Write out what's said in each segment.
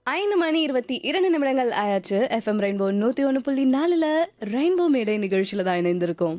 ஐந்து மணி இருபத்தி இரண்டு நிமிடங்கள் ஆயாச்சு எஃப்எம் ரெயின்போ நூத்தி ஒன்று புள்ளி நாலுல ரெயின்போ மேடை நிகழ்ச்சியில தான் இணைந்திருக்கோம்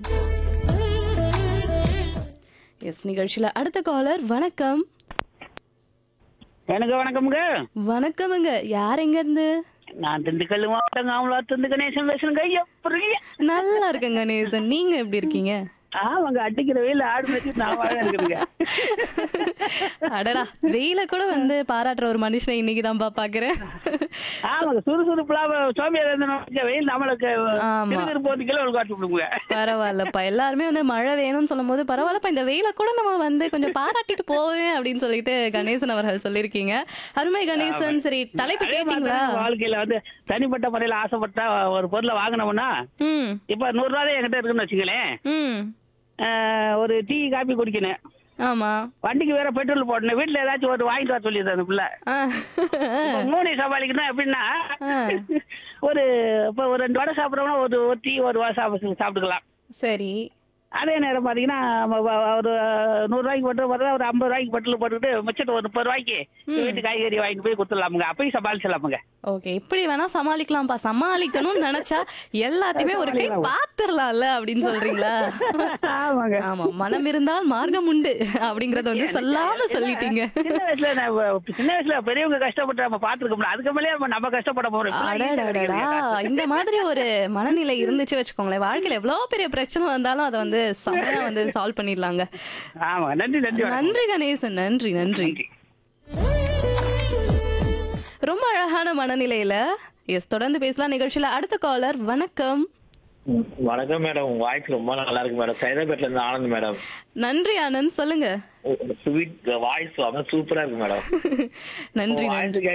எஸ் நிகழ்ச்சியில அடுத்த காலர் வணக்கம் எனக்கு வணக்கம்ங்க வணக்கமுங்க யார் எங்க இருந்து நான் திண்டுக்கல் மாவட்டம் காமலாத்து கணேசன் பேசுறேங்க எப்படி நல்லா இருக்கேங்க நேசன் நீங்க எப்படி இருக்கீங்க ஆமாங்க அடிக்கிற வெயில் ஆடு வச்சு நான் வாழ இருக்குதுங்க அடடா வெயில கூட வந்து பாராட்டுற ஒரு மனுஷனை இன்னைக்கு தான்ப்பா பாக்குறேன் ஆமாங்க சுறுசுறுப்புலாம் சோமியா இருந்தோம் வெயில் நம்மளுக்கு ஆமா. திருப்பி போட்டு கிலோ காட்டு விடுங்க பரவாயில்லப்பா எல்லாருமே வந்து மழை வேணும்னு சொல்லும் போது பரவாயில்லப்பா இந்த வெயில கூட நம்ம வந்து கொஞ்சம் பாராட்டிட்டு போவேன் அப்படின்னு சொல்லிட்டு கணேசன் அவர்கள் சொல்லியிருக்கீங்க அருமை கணேசன் சரி தலைப்பு அதே மாதிரி கேட்டீங்களா தான் வாழ்க்கையில வந்து தனிப்பட்ட முறையில ஆசைப்பட்டா ஒரு பொருளை வாங்கினோம்னா ம் இப்ப நூறு ரூபா தான் என்கிட்ட இருக்குன்னு வச்சுங்களேன் ம் ஆஹ், ஒரு டீ காபி குடிக்கணும் ஆமா வண்டிக்கு வேற பெட்ரோல் போடணும் வீட்டுல ஏதாச்சும் ஒரு வாங்கிட்டு வர சொல்லிடுது அந்த பிள்ளை ஆ. இப்ப மூணு சமாளிக்கணும் எப்படின்னா ஆ. ஒரு இப்ப ஒரு ரெண்டு வடை சாப்பிட்றோம்னா ஒரு ஒரு டீ ஒரு வடை சாப்பிட்டு சாப்பிட்டுக்கலாம் சரி அதே நேரம் பாத்தீங்கன்னா நம்ம வ- வ- ஒரு நூறு ரூபாய்க்கு பட்டு பார்த்தா ஒரு ஐம்பது ரூபாய்க்கு பட்டில் போட்டுக்கிட்டு மிச்சத்தை ஒரு முப்பது ரூபாய்க்கு வீட்டு காய்கறி வாங்கிட்டு போய் கொடுத்துடலாமுங்க அப்பயும் சமாளிச்சிடலாமுங்க ஓகே இப்படி வேணா சமாளிக்கலாம்ப்பா சமாளிக்கணும்னு நினைச்சா எல்லாத்தையுமே ஒரு கை பாத்துரலாம்ல அப்படின்னு சொல்றீங்களா ஆமாங்க ஆமா மனம் இருந்தால் மார்க்கம் உண்டு அப்படிங்கறத வந்து சொல்லாம சொல்லிட்டீங்க சின்ன வயசுல நான் வ- சின்ன வயசுல பெரியவங்க கஷ்டப்பட்டு நம்ம பாத்துருக்கோம்ல அதுக்கு மேலே நம்ம நம்ம கஷ்டப்பட போறோம் இப்பெல்லாம் easy ஆ அடடடடா கிடைக்குதுங்க. இந்த மாதிரி ஒரு மனநிலை இருந்துச்சு வச்சுக்கோங்களேன் வாழ்க்கையில எவ்வளவு பெரிய பிரச்சனை வந்தாலும் அதை வந்து செமையா வந்து சால்வ் பண்ணிடலாங்க ஆமாங்க நன்றி நன்றி வணக்கம். நன்றி கணேசன் நன்றி நன்றி நன்றி ரொம்ப அழகான மனநிலையில எஸ் தொடர்ந்து பேசலாம் நிகழ்ச்சியில அடுத்த காலர் வணக்கம் ம், வணக்கம் மேடம் உங்க வாய்ஸ் ரொம்ப நல்லா இருக்கு மேடம் சைதாபேட்ல இருந்து ஆனந்த் மேடம் நன்றி ஆனந்த் சொல்லுங்க ஸ்வீட் வாய்ஸ் சூப்பரா இருக்கு மேடம் நன்றி நன்றி வாய்ஸ்